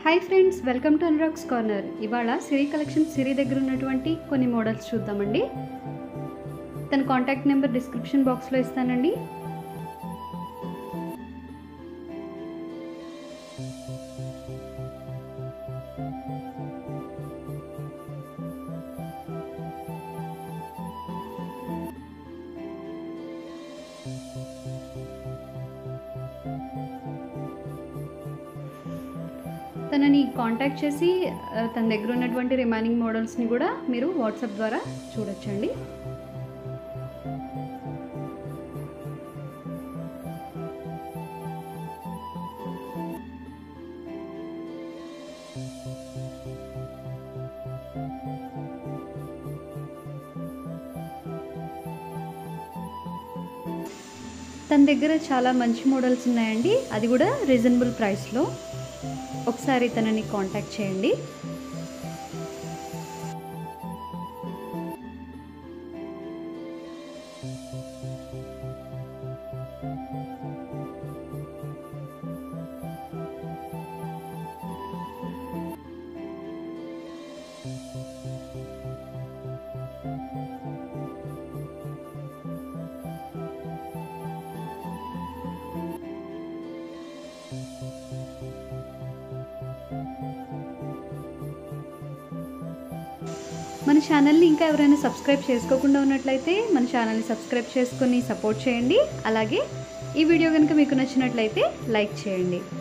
hi friends welcome to Anurag's corner ఇవాళ Siri collection సిరి దగ్గర ఉన్నటువంటి కొన్ని మోడల్స్ చూద్దామండి తన కాంటాక్ట్ నెంబర్ డిస్క్రిప్షన్ బాక్స్లో ఇస్తానండి తనని కాంటాక్ట్ చేసి ఆ, తన దగ్గర ఉన్నటువంటి రిమైనింగ్ మోడల్స్ని కూడా మీరు వాట్సాప్ ద్వారా చూడొచ్చండి తన దగ్గర చాలా మంచి మోడల్స్ ఉన్నాయండి అది కూడా రీజనబుల్ ప్రైస్లో ఒకసారి తనని కాంటాక్ట్ చేయండి మన ఛానల్ని ఇంకా ఎవరైనా సబ్స్క్రైబ్ చేసుకోకుండా ఉన్నట్లయితే మన ఛానల్ని సబ్స్క్రైబ్ చేసుకొని సపోర్ట్ చేయండి అలాగే ఈ వీడియో కనుక మీకు నచ్చినట్లయితే లైక్ చేయండి